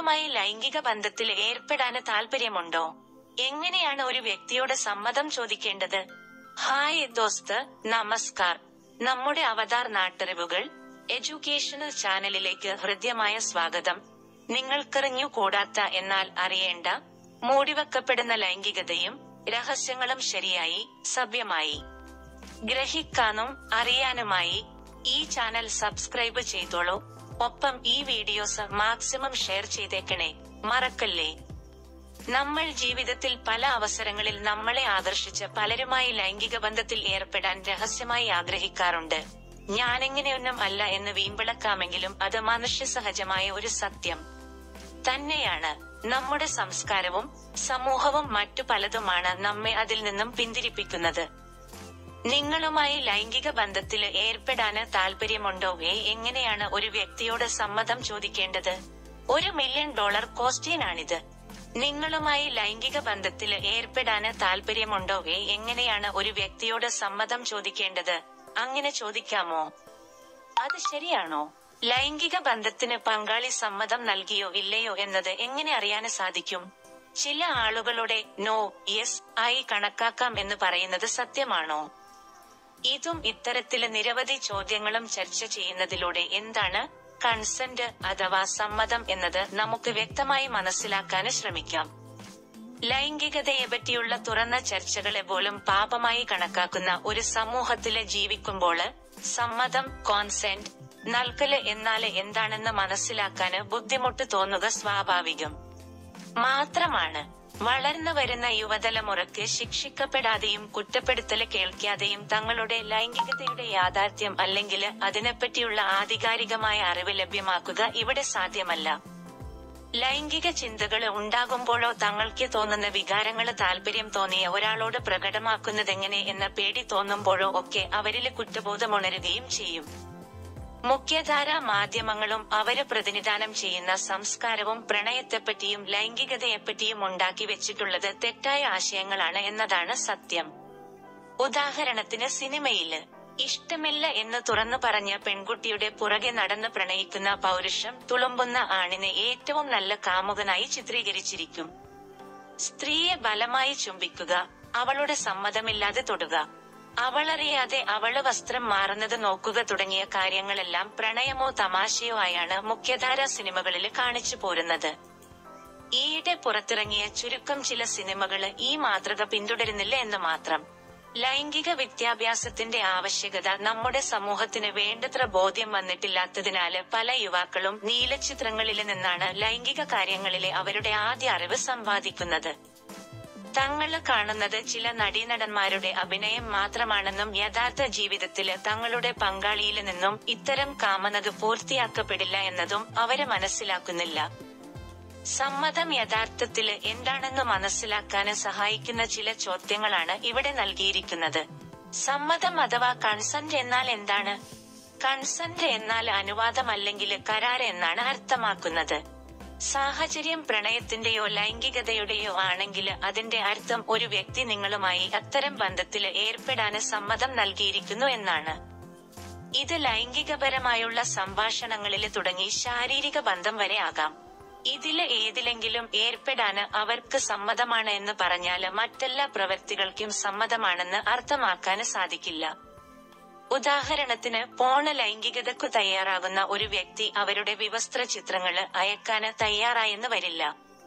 നിങ്ങളുമായി ലൈംഗിക ബന്ധത്തിൽ ഏർപ്പെടാന് താല്പര്യമുണ്ടോ എങ്ങനെയാണ് ഒരു വ്യക്തിയോട് സമ്മതം ചോദിക്കേണ്ടത് ഹായ് ദോസ്ത് നമസ്കാർ നമ്മുടെ അവതാർ നാട്ടറിവുകൾ എഡ്യൂക്കേഷണൽ ചാനലിലേക്ക് ഹൃദ്യമായ സ്വാഗതം നിങ്ങൾക്കറിഞ്ഞു കൂടാത്ത എന്നാൽ അറിയേണ്ട മൂടിവെക്കപ്പെടുന്ന ലൈംഗികതയും രഹസ്യങ്ങളും ശരിയായി സഭ്യമായി ഗ്രഹിക്കാനും അറിയാനുമായി ഈ ചാനൽ സബ്സ്ക്രൈബ് ചെയ്തോളൂ ഒപ്പം ഈ വീഡിയോസ് മാക്സിമം ഷെയർ ചെയ്തേക്കണേ മറക്കല്ലേ നമ്മൾ ജീവിതത്തിൽ പല അവസരങ്ങളിൽ നമ്മളെ ആകർഷിച്ച പലരുമായി ലൈംഗിക ബന്ധത്തിൽ ഏർപ്പെടാൻ രഹസ്യമായി ആഗ്രഹിക്കാറുണ്ട് ഞാനെങ്ങനെയൊന്നും അല്ല എന്ന് വീമ്പിളക്കാമെങ്കിലും അത് മനുഷ്യസഹജമായ ഒരു സത്യം തന്നെയാണ് നമ്മുടെ സംസ്കാരവും സമൂഹവും മറ്റു പലതുമാണ് നമ്മെ അതിൽ നിന്നും പിന്തിരിപ്പിക്കുന്നത് നിങ്ങളുമായി ലൈംഗിക ബന്ധത്തിൽ ഏർപ്പെടാന് താല്പര്യമുണ്ടോ ഏ എങ്ങനെയാണ് ഒരു വ്യക്തിയോട് സമ്മതം ചോദിക്കേണ്ടത് ഒരു മില്യൺ ഡോളർ ക്വസ്റ്റ്യനാണിത് നിങ്ങളുമായി ലൈംഗിക ബന്ധത്തിൽ ഏർപ്പെടാന് താല്പര്യമുണ്ടോ ഏ എങ്ങനെയാണ് ഒരു വ്യക്തിയോട് സമ്മതം ചോദിക്കേണ്ടത് അങ്ങനെ ചോദിക്കാമോ അത് ശരിയാണോ ലൈംഗിക ബന്ധത്തിന് പങ്കാളി സമ്മതം നൽകിയോ ഇല്ലയോ എന്നത് എങ്ങനെ അറിയാന് സാധിക്കും ചില ആളുകളുടെ നോ യെസ് ആയി കണക്കാക്കാം എന്ന് പറയുന്നത് സത്യമാണോ ഇതും ഇത്തരത്തില് നിരവധി ചോദ്യങ്ങളും ചർച്ച ചെയ്യുന്നതിലൂടെ എന്താണ് കൺസെന്റ് അഥവാ സമ്മതം എന്നത് നമുക്ക് വ്യക്തമായി മനസ്സിലാക്കാന് ശ്രമിക്കാം ലൈംഗികതയെപ്പറ്റിയുള്ള തുറന്ന ചർച്ചകളെ പോലും പാപമായി കണക്കാക്കുന്ന ഒരു സമൂഹത്തില് ജീവിക്കുമ്പോള് സമ്മതം കോൺസെന്റ് നൽകല് എന്നാല് എന്താണെന്ന് മനസ്സിലാക്കാന് ബുദ്ധിമുട്ട് തോന്നുക സ്വാഭാവികം മാത്രമാണ് വളർന്നു വരുന്ന യുവതലമുറയ്ക്ക് ശിക്ഷിക്കപ്പെടാതെയും കുറ്റപ്പെടുത്തല് കേൾക്കാതെയും തങ്ങളുടെ ലൈംഗികതയുടെ യാഥാർത്ഥ്യം അല്ലെങ്കിൽ അതിനെപ്പറ്റിയുള്ള ആധികാരികമായ അറിവ് ലഭ്യമാക്കുക ഇവിടെ സാധ്യമല്ല ലൈംഗിക ചിന്തകൾ ഉണ്ടാകുമ്പോഴോ തങ്ങൾക്ക് തോന്നുന്ന വികാരങ്ങള് താല്പര്യം തോന്നിയ ഒരാളോട് പ്രകടമാക്കുന്നതെങ്ങനെ എന്ന പേടി തോന്നുമ്പോഴോ ഒക്കെ അവരില് കുറ്റബോധമുണരുകയും ചെയ്യും മുഖ്യധാരാ മാധ്യമങ്ങളും അവര് പ്രതിനിധാനം ചെയ്യുന്ന സംസ്കാരവും പ്രണയത്തെപ്പറ്റിയും ലൈംഗികതയെപ്പറ്റിയും ഉണ്ടാക്കി വെച്ചിട്ടുള്ളത് തെറ്റായ ആശയങ്ങളാണ് എന്നതാണ് സത്യം ഉദാഹരണത്തിന് സിനിമയില് ഇഷ്ടമില്ല എന്ന് തുറന്നു പറഞ്ഞ പെൺകുട്ടിയുടെ പുറകെ നടന്ന് പ്രണയിക്കുന്ന പൗരുഷം തുളുമ്പുന്ന ആണിനെ ഏറ്റവും നല്ല കാമുകനായി ചിത്രീകരിച്ചിരിക്കും സ്ത്രീയെ ബലമായി ചുംബിക്കുക അവളുടെ സമ്മതമില്ലാതെ തൊടുക അവളറിയാതെ അവള് വസ്ത്രം മാറുന്നത് നോക്കുക തുടങ്ങിയ കാര്യങ്ങളെല്ലാം പ്രണയമോ തമാശയോ ആയാണ് മുഖ്യധാരാ സിനിമകളിൽ കാണിച്ചു പോരുന്നത് ഈയിടെ പുറത്തിറങ്ങിയ ചുരുക്കം ചില സിനിമകള് ഈ മാതൃക പിന്തുടരുന്നില്ല എന്ന് മാത്രം ലൈംഗിക വിദ്യാഭ്യാസത്തിന്റെ ആവശ്യകത നമ്മുടെ സമൂഹത്തിന് വേണ്ടത്ര ബോധ്യം വന്നിട്ടില്ലാത്തതിനാല് പല യുവാക്കളും നീലച്ചിത്രങ്ങളില് നിന്നാണ് ലൈംഗിക കാര്യങ്ങളിലെ അവരുടെ ആദ്യ അറിവ് സമ്പാദിക്കുന്നത് തങ്ങള് കാണുന്നത് ചില നടീനടന്മാരുടെ അഭിനയം മാത്രമാണെന്നും യഥാർത്ഥ ജീവിതത്തില് തങ്ങളുടെ പങ്കാളിയിൽ നിന്നും ഇത്തരം കാമനത് പൂർത്തിയാക്കപ്പെടില്ല എന്നതും അവര് മനസ്സിലാക്കുന്നില്ല സമ്മതം യഥാർത്ഥത്തില് എന്താണെന്ന് മനസ്സിലാക്കാന് സഹായിക്കുന്ന ചില ചോദ്യങ്ങളാണ് ഇവിടെ നൽകിയിരിക്കുന്നത് സമ്മതം അഥവാ കൺസെന്റ് എന്നാൽ എന്താണ് കൺസെന്റ് എന്നാൽ അനുവാദം അല്ലെങ്കിൽ കരാർ എന്നാണ് അർത്ഥമാക്കുന്നത് സാഹചര്യം പ്രണയത്തിന്റെയോ ലൈംഗികതയുടെയോ ആണെങ്കിൽ അതിന്റെ അർത്ഥം ഒരു വ്യക്തി നിങ്ങളുമായി അത്തരം ബന്ധത്തില് ഏർപ്പെടാന് സമ്മതം നൽകിയിരിക്കുന്നു എന്നാണ് ഇത് ലൈംഗികപരമായുള്ള സംഭാഷണങ്ങളില് തുടങ്ങി ശാരീരിക ബന്ധം വരെ ആകാം ഇതില് ഏതിലെങ്കിലും ഏർപ്പെടാന് അവർക്ക് സമ്മതമാണ് എന്ന് പറഞ്ഞാല് മറ്റെല്ലാ പ്രവൃത്തികൾക്കും സമ്മതമാണെന്ന് അർത്ഥമാക്കാന് സാധിക്കില്ല ഉദാഹരണത്തിന് പോണ ലൈംഗികതക്കു തയ്യാറാകുന്ന ഒരു വ്യക്തി അവരുടെ വിവസ്ത്ര ചിത്രങ്ങള് അയക്കാന് തയ്യാറായെന്ന് വരില്ല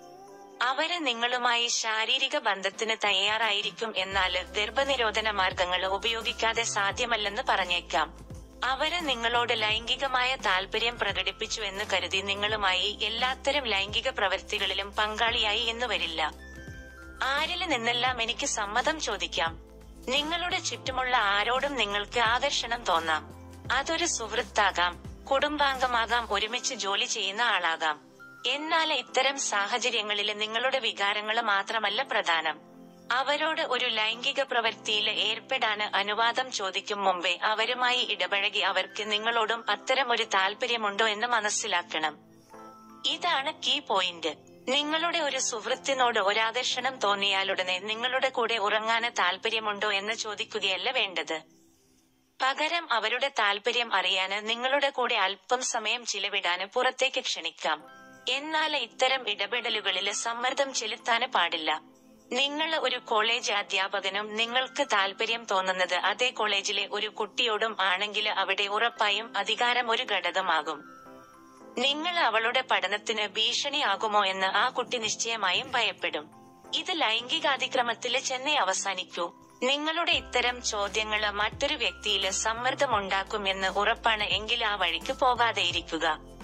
അവര് നിങ്ങളുമായി ശാരീരിക ബന്ധത്തിന് തയ്യാറായിരിക്കും എന്നാല് ഗർഭനിരോധന മാർഗങ്ങൾ ഉപയോഗിക്കാതെ സാധ്യമല്ലെന്ന് പറഞ്ഞേക്കാം അവര് നിങ്ങളോട് ലൈംഗികമായ താല്പര്യം പ്രകടിപ്പിച്ചു എന്ന് കരുതി നിങ്ങളുമായി എല്ലാത്തരം ലൈംഗിക പ്രവൃത്തികളിലും പങ്കാളിയായി എന്ന് വരില്ല ആരില് നിന്നെല്ലാം എനിക്ക് സമ്മതം ചോദിക്കാം നിങ്ങളുടെ ചുറ്റുമുള്ള ആരോടും നിങ്ങൾക്ക് ആകർഷണം തോന്നാം അതൊരു സുഹൃത്താകാം കുടുംബാംഗമാകാം ഒരുമിച്ച് ജോലി ചെയ്യുന്ന ആളാകാം എന്നാൽ ഇത്തരം സാഹചര്യങ്ങളിൽ നിങ്ങളുടെ വികാരങ്ങള് മാത്രമല്ല പ്രധാനം അവരോട് ഒരു ലൈംഗിക പ്രവൃത്തിയിൽ ഏർപ്പെടാന് അനുവാദം ചോദിക്കും മുമ്പേ അവരുമായി ഇടപഴകി അവർക്ക് നിങ്ങളോടും അത്തരമൊരു താല്പര്യമുണ്ടോ എന്ന് മനസ്സിലാക്കണം ഇതാണ് കീ പോയിന്റ് നിങ്ങളുടെ ഒരു സുഹൃത്തിനോട് ഒരാകർഷണം തോന്നിയാലുടനെ നിങ്ങളുടെ കൂടെ ഉറങ്ങാന് താല്പര്യമുണ്ടോ എന്ന് ചോദിക്കുകയല്ല വേണ്ടത് പകരം അവരുടെ താല്പര്യം അറിയാന് നിങ്ങളുടെ കൂടെ അല്പം സമയം ചിലവിടാന് പുറത്തേക്ക് ക്ഷണിക്കാം എന്നാൽ ഇത്തരം ഇടപെടലുകളില് സമ്മർദ്ദം ചെലുത്താന് പാടില്ല നിങ്ങൾ ഒരു കോളേജ് അധ്യാപകനും നിങ്ങൾക്ക് താല്പര്യം തോന്നുന്നത് അതേ കോളേജിലെ ഒരു കുട്ടിയോടും ആണെങ്കിൽ അവിടെ ഉറപ്പായും അധികാരം ഒരു ഘടകമാകും നിങ്ങൾ അവളുടെ പഠനത്തിന് ഭീഷണിയാകുമോ എന്ന് ആ കുട്ടി നിശ്ചയമായും ഭയപ്പെടും ഇത് ലൈംഗികാതിക്രമത്തില് ചെന്നേ അവസാനിക്കൂ നിങ്ങളുടെ ഇത്തരം ചോദ്യങ്ങള് മറ്റൊരു വ്യക്തിയില് സമ്മർദ്ദമുണ്ടാക്കുമെന്ന് ഉറപ്പാണ് എങ്കിൽ ആ വഴിക്ക് പോകാതെയിരിക്കുക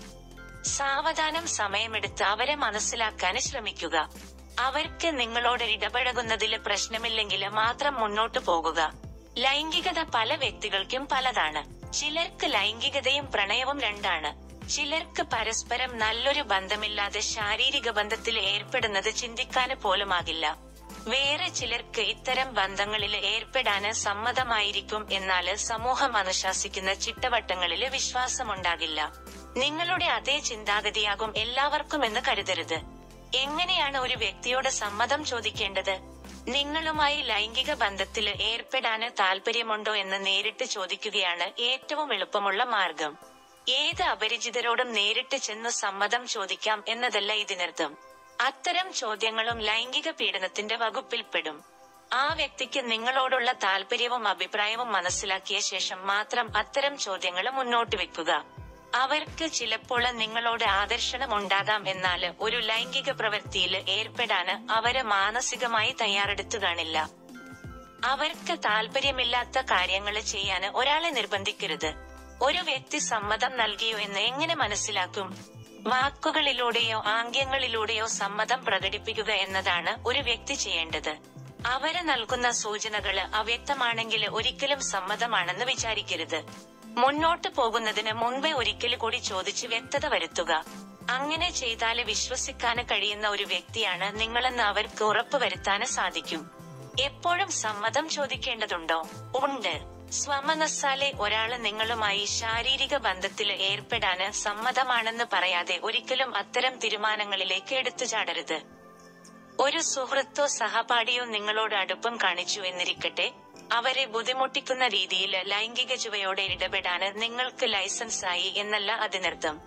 സാവധാനം സമയമെടുത്ത് അവരെ മനസ്സിലാക്കാൻ ശ്രമിക്കുക അവർക്ക് നിങ്ങളോട് ഇടപഴകുന്നതില് പ്രശ്നമില്ലെങ്കില് മാത്രം മുന്നോട്ടു പോകുക ലൈംഗികത പല വ്യക്തികൾക്കും പലതാണ് ചിലർക്ക് ലൈംഗികതയും പ്രണയവും രണ്ടാണ് ചിലർക്ക് പരസ്പരം നല്ലൊരു ബന്ധമില്ലാതെ ശാരീരിക ബന്ധത്തിൽ ഏർപ്പെടുന്നത് ചിന്തിക്കാന് പോലുമാകില്ല വേറെ ചിലർക്ക് ഇത്തരം ബന്ധങ്ങളില് ഏർപ്പെടാന് സമ്മതമായിരിക്കും എന്നാല് സമൂഹം അനുശാസിക്കുന്ന ചിട്ടവട്ടങ്ങളില് വിശ്വാസമുണ്ടാകില്ല നിങ്ങളുടെ അതേ ചിന്താഗതിയാകും എല്ലാവർക്കും എന്ന് കരുതരുത് എങ്ങനെയാണ് ഒരു വ്യക്തിയോട് സമ്മതം ചോദിക്കേണ്ടത് നിങ്ങളുമായി ലൈംഗിക ബന്ധത്തിൽ ഏർപ്പെടാന് താല്പര്യമുണ്ടോ എന്ന് നേരിട്ട് ചോദിക്കുകയാണ് ഏറ്റവും എളുപ്പമുള്ള മാർഗം ഏത് അപരിചിതരോടും നേരിട്ട് ചെന്ന് സമ്മതം ചോദിക്കാം എന്നതല്ല ഇതിനർത്ഥം അത്തരം ചോദ്യങ്ങളും ലൈംഗിക പീഡനത്തിന്റെ വകുപ്പിൽപ്പെടും ആ വ്യക്തിക്ക് നിങ്ങളോടുള്ള താല്പര്യവും അഭിപ്രായവും മനസ്സിലാക്കിയ ശേഷം മാത്രം അത്തരം ചോദ്യങ്ങൾ മുന്നോട്ട് വെക്കുക അവർക്ക് ചിലപ്പോൾ നിങ്ങളോട് ആകർഷണം ഉണ്ടാകാം എന്നാല് ഒരു ലൈംഗിക പ്രവൃത്തിയിൽ ഏർപ്പെടാന് അവര് മാനസികമായി തയ്യാറെടുത്തു കാണില്ല അവർക്ക് താല്പര്യമില്ലാത്ത കാര്യങ്ങൾ ചെയ്യാന് ഒരാളെ നിർബന്ധിക്കരുത് ഒരു വ്യക്തി സമ്മതം നൽകിയോ എന്ന് എങ്ങനെ മനസ്സിലാക്കും വാക്കുകളിലൂടെയോ ആംഗ്യങ്ങളിലൂടെയോ സമ്മതം പ്രകടിപ്പിക്കുക എന്നതാണ് ഒരു വ്യക്തി ചെയ്യേണ്ടത് അവര് നൽകുന്ന സൂചനകള് അവ്യക്തമാണെങ്കിൽ ഒരിക്കലും സമ്മതമാണെന്ന് വിചാരിക്കരുത് മുന്നോട്ട് പോകുന്നതിന് മുൻപേ ഒരിക്കൽ കൂടി ചോദിച്ച് വ്യക്തത വരുത്തുക അങ്ങനെ ചെയ്താല് വിശ്വസിക്കാന് കഴിയുന്ന ഒരു വ്യക്തിയാണ് നിങ്ങളെന്ന് അവർക്ക് ഉറപ്പുവരുത്താന് സാധിക്കും എപ്പോഴും സമ്മതം ചോദിക്കേണ്ടതുണ്ടോ ഉണ്ട് സ്വമനസ്സാലെ ഒരാള് നിങ്ങളുമായി ശാരീരിക ബന്ധത്തിൽ ഏർപ്പെടാന് സമ്മതമാണെന്ന് പറയാതെ ഒരിക്കലും അത്തരം തീരുമാനങ്ങളിലേക്ക് എടുത്തുചാടരുത് ഒരു സുഹൃത്തോ സഹപാഠിയോ നിങ്ങളോട് അടുപ്പം കാണിച്ചു എന്നിരിക്കട്ടെ അവരെ ബുദ്ധിമുട്ടിക്കുന്ന രീതിയിൽ ലൈംഗിക ചുവയോടെ ഇടപെടാന് നിങ്ങൾക്ക് ലൈസൻസ് ആയി എന്നല്ല അതിനർത്ഥം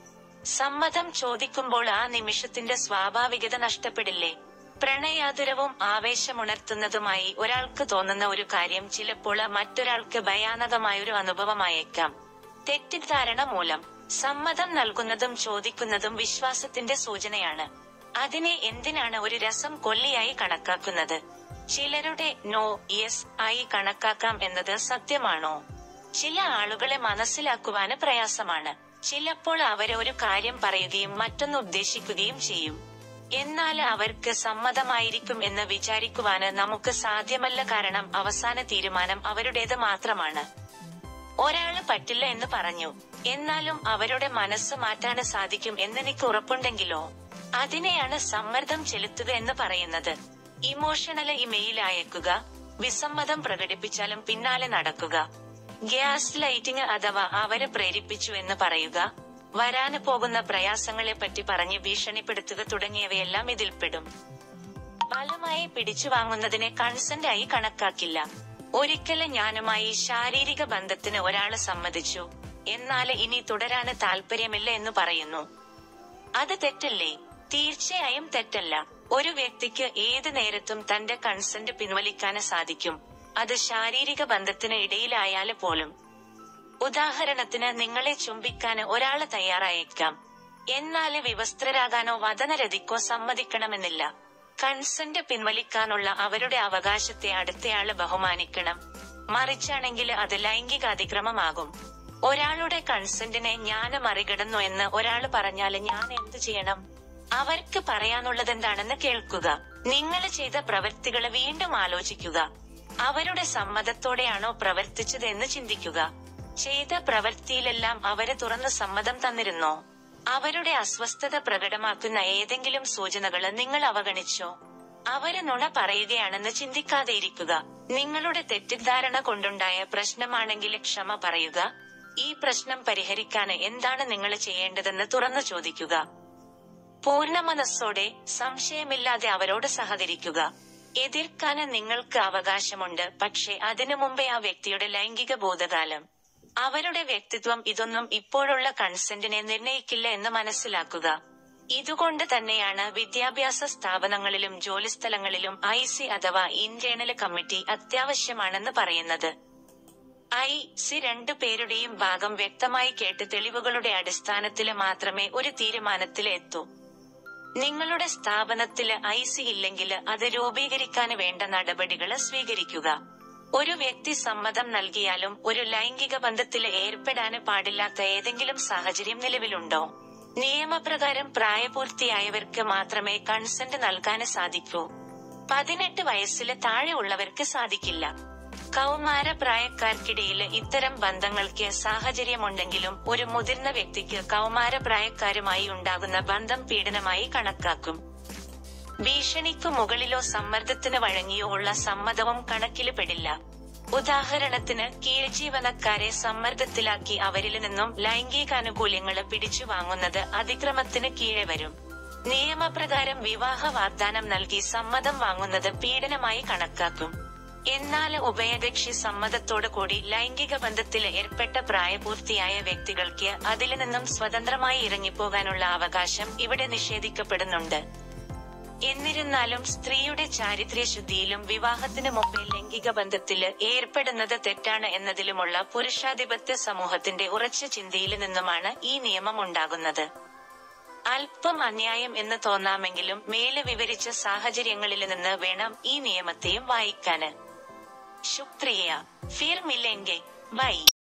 സമ്മതം ചോദിക്കുമ്പോൾ ആ നിമിഷത്തിന്റെ സ്വാഭാവികത നഷ്ടപ്പെടില്ലേ പ്രണയാതുരവും ആവേശമുണർത്തുന്നതുമായി ഒരാൾക്ക് തോന്നുന്ന ഒരു കാര്യം ചിലപ്പോൾ മറ്റൊരാൾക്ക് ഭയാനകമായൊരു അനുഭവമായേക്കാം തെറ്റിദ്ധാരണ മൂലം സമ്മതം നൽകുന്നതും ചോദിക്കുന്നതും വിശ്വാസത്തിന്റെ സൂചനയാണ് അതിനെ എന്തിനാണ് ഒരു രസം കൊല്ലിയായി കണക്കാക്കുന്നത് ചിലരുടെ നോ യെസ് ആയി കണക്കാക്കാം എന്നത് സത്യമാണോ ചില ആളുകളെ മനസ്സിലാക്കുവാന് പ്രയാസമാണ് ചിലപ്പോൾ അവര് ഒരു കാര്യം പറയുകയും മറ്റൊന്ന് ഉദ്ദേശിക്കുകയും ചെയ്യും എന്നാൽ അവർക്ക് സമ്മതമായിരിക്കും എന്ന് വിചാരിക്കുവാന് നമുക്ക് സാധ്യമല്ല കാരണം അവസാന തീരുമാനം അവരുടേത് മാത്രമാണ് ഒരാള് പറ്റില്ല എന്ന് പറഞ്ഞു എന്നാലും അവരുടെ മനസ്സ് മാറ്റാന് സാധിക്കും എന്നെനിക്ക് ഉറപ്പുണ്ടെങ്കിലോ അതിനെയാണ് സമ്മർദ്ദം ചെലുത്തുക എന്ന് പറയുന്നത് ഇമോഷണൽ ഇമെയിൽ അയക്കുക വിസമ്മതം പ്രകടിപ്പിച്ചാലും പിന്നാലെ നടക്കുക ഗ്യാസ് ലൈറ്റിംഗ് അഥവാ അവരെ പ്രേരിപ്പിച്ചു എന്ന് പറയുക വരാന് പോകുന്ന പ്രയാസങ്ങളെ പറ്റി പറഞ്ഞ് ഭീഷണിപ്പെടുത്തുക തുടങ്ങിയവയെല്ലാം ഇതിൽപ്പെടും ബലമായി പിടിച്ചു വാങ്ങുന്നതിനെ കൺസെന്റ് ആയി കണക്കാക്കില്ല ഒരിക്കലും ഞാനുമായി ശാരീരിക ബന്ധത്തിന് ഒരാള് സമ്മതിച്ചു എന്നാല് ഇനി തുടരാന് താല്പര്യമില്ല എന്ന് പറയുന്നു അത് തെറ്റല്ലേ തീർച്ചയായും തെറ്റല്ല ഒരു വ്യക്തിക്ക് ഏത് നേരത്തും തന്റെ കൺസെന്റ് പിൻവലിക്കാന് സാധിക്കും അത് ശാരീരിക ബന്ധത്തിന് ഇടയിലായാല് പോലും ഉദാഹരണത്തിന് നിങ്ങളെ ചുംബിക്കാന് ഒരാള് തയ്യാറായേക്കാം എന്നാല് വിവസ്ത്രരാകാനോ വതനരതിക്കോ സമ്മതിക്കണമെന്നില്ല കൺസെന്റ് പിൻവലിക്കാനുള്ള അവരുടെ അവകാശത്തെ അടുത്തയാള് ബഹുമാനിക്കണം മറിച്ചാണെങ്കിൽ അത് ലൈംഗിക അതിക്രമമാകും ഒരാളുടെ കൺസെന്റിനെ ഞാൻ മറികടന്നു എന്ന് ഒരാള് പറഞ്ഞാല് ഞാൻ എന്തു ചെയ്യണം അവർക്ക് പറയാനുള്ളതെന്താണെന്ന് കേൾക്കുക നിങ്ങൾ ചെയ്ത പ്രവൃത്തികള് വീണ്ടും ആലോചിക്കുക അവരുടെ സമ്മതത്തോടെയാണോ പ്രവർത്തിച്ചത് എന്ന് ചിന്തിക്കുക ചെയ്ത പ്രവൃത്തിയിലെല്ലാം അവര് തുറന്ന് സമ്മതം തന്നിരുന്നോ അവരുടെ അസ്വസ്ഥത പ്രകടമാക്കുന്ന ഏതെങ്കിലും സൂചനകള് നിങ്ങൾ അവഗണിച്ചോ അവര് നുണ പറയുകയാണെന്ന് ചിന്തിക്കാതെയിരിക്കുക നിങ്ങളുടെ തെറ്റിദ്ധാരണ കൊണ്ടുണ്ടായ പ്രശ്നമാണെങ്കിൽ ക്ഷമ പറയുക ഈ പ്രശ്നം പരിഹരിക്കാൻ എന്താണ് നിങ്ങൾ ചെയ്യേണ്ടതെന്ന് തുറന്നു ചോദിക്കുക പൂർണ്ണ മനസ്സോടെ സംശയമില്ലാതെ അവരോട് സഹകരിക്കുക എതിർക്കാന് നിങ്ങൾക്ക് അവകാശമുണ്ട് പക്ഷെ അതിനു മുമ്പേ ആ വ്യക്തിയുടെ ലൈംഗിക ബോധകാലം അവരുടെ വ്യക്തിത്വം ഇതൊന്നും ഇപ്പോഴുള്ള കൺസെന്റിനെ നിർണയിക്കില്ല എന്ന് മനസ്സിലാക്കുക ഇതുകൊണ്ട് തന്നെയാണ് വിദ്യാഭ്യാസ സ്ഥാപനങ്ങളിലും ജോലിസ്ഥലങ്ങളിലും ഐ സി അഥവാ ഇന്റേണൽ കമ്മിറ്റി അത്യാവശ്യമാണെന്ന് പറയുന്നത് ഐ സി രണ്ടു പേരുടെയും ഭാഗം വ്യക്തമായി കേട്ട് തെളിവുകളുടെ അടിസ്ഥാനത്തില് മാത്രമേ ഒരു തീരുമാനത്തിൽ എത്തൂ നിങ്ങളുടെ സ്ഥാപനത്തില് ഐ സി ഇല്ലെങ്കിൽ അത് രൂപീകരിക്കാൻ വേണ്ട നടപടികൾ സ്വീകരിക്കുക ഒരു വ്യക്തി സമ്മതം നൽകിയാലും ഒരു ലൈംഗിക ബന്ധത്തില് ഏർപ്പെടാൻ പാടില്ലാത്ത ഏതെങ്കിലും സാഹചര്യം നിലവിലുണ്ടോ നിയമപ്രകാരം പ്രായപൂർത്തിയായവർക്ക് മാത്രമേ കൺസെന്റ് നൽകാൻ സാധിക്കൂ പതിനെട്ട് വയസ്സില് താഴെ ഉള്ളവർക്ക് സാധിക്കില്ല കൗമാര പ്രായക്കാർക്കിടയിൽ ഇത്തരം ബന്ധങ്ങൾക്ക് സാഹചര്യമുണ്ടെങ്കിലും ഒരു മുതിർന്ന വ്യക്തിക്ക് കൗമാര പ്രായക്കാരുമായി ഉണ്ടാകുന്ന ബന്ധം പീഡനമായി കണക്കാക്കും ഭീഷണിക്കു മുകളിലോ സമ്മർദ്ദത്തിന് വഴങ്ങിയോ ഉള്ള സമ്മതവും കണക്കില് പെടില്ല ഉദാഹരണത്തിന് കീഴ്ജീവനക്കാരെ സമ്മർദ്ദത്തിലാക്കി അവരിൽ നിന്നും ലൈംഗികാനുകൂല്യങ്ങള് പിടിച്ചു വാങ്ങുന്നത് അതിക്രമത്തിന് കീഴെ വരും നിയമപ്രകാരം വിവാഹ വാഗ്ദാനം നൽകി സമ്മതം വാങ്ങുന്നത് പീഡനമായി കണക്കാക്കും എന്നാൽ ഉഭയകക്ഷി സമ്മതത്തോടു കൂടി ലൈംഗിക ബന്ധത്തിൽ ഏർപ്പെട്ട പ്രായപൂർത്തിയായ വ്യക്തികൾക്ക് അതിൽ നിന്നും സ്വതന്ത്രമായി ഇറങ്ങിപ്പോകാനുള്ള അവകാശം ഇവിടെ നിഷേധിക്കപ്പെടുന്നുണ്ട് എന്നിരുന്നാലും സ്ത്രീയുടെ ചാരിത്ര്യശുദ്ധിയിലും വിവാഹത്തിന് മുമ്പേ ലൈംഗിക ബന്ധത്തില് ഏർപ്പെടുന്നത് തെറ്റാണ് എന്നതിലുമുള്ള പുരുഷാധിപത്യ സമൂഹത്തിന്റെ ഉറച്ച ചിന്തയിൽ നിന്നുമാണ് ഈ നിയമം ഉണ്ടാകുന്നത് അല്പം അന്യായം എന്ന് തോന്നാമെങ്കിലും മേലെ വിവരിച്ച സാഹചര്യങ്ങളിൽ നിന്ന് വേണം ഈ നിയമത്തെയും വായിക്കാന് ശുക്രിയ ഫിർ മില്ലെങ്കെ ബൈ